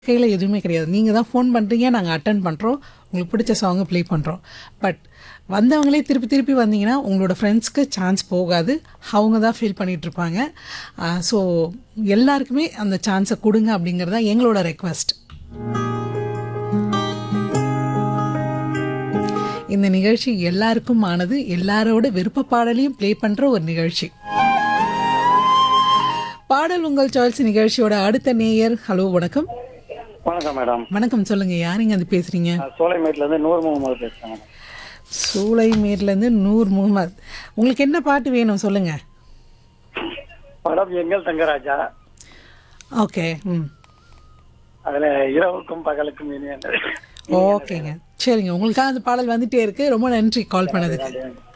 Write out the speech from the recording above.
கையில் எதுவுமே கிடையாது நீங்கள் தான் ஃபோன் பண்ணுறீங்க நாங்கள் அட்டன் பண்ணுறோம் உங்களுக்கு பிடிச்ச சாங்கை ப்ளே பண்ணுறோம் பட் வந்தவங்களே திருப்பி திருப்பி வந்தீங்கன்னா உங்களோட ஃப்ரெண்ட்ஸ்க்கு சான்ஸ் போகாது அவங்க தான் ஃபீல் பண்ணிகிட்ருப்பாங்க ஸோ எல்லாருக்குமே அந்த சான்ஸை கொடுங்க அப்படிங்கிறது தான் எங்களோட ரெக்வஸ்ட் இந்த நிகழ்ச்சி எல்லாருக்கும் ஆனது எல்லாரோட விருப்ப பாடலையும் ப்ளே பண்ணுற ஒரு நிகழ்ச்சி பாடல் உங்கள் சாய்ஸ் நிகழ்ச்சியோட அடுத்த நேயர் ஹலோ வணக்கம் வணக்கம் மேடம் வணக்கம் சொல்லுங்க யாருங்க அது பேசுறீங்க நான் சோலைமேட்ல இருந்து நூறு முகமது பேசுறேன் மேடம் சூளைமேட்லேருந்து நூர் முகமது உங்களுக்கு என்ன பாட்டு வேணும் சொல்லுங்க படம் எங்கள் தங்கராஜா ஓகே ம் அதுல இரவுக்கும் பகலுக்கும் இனிய ஓகேங்க சரிங்க உங்களுக்காக அந்த பாடல் வந்துட்டே இருக்கு ரொம்ப நன்றி கால் பண்ணதுக்கு நன்றி.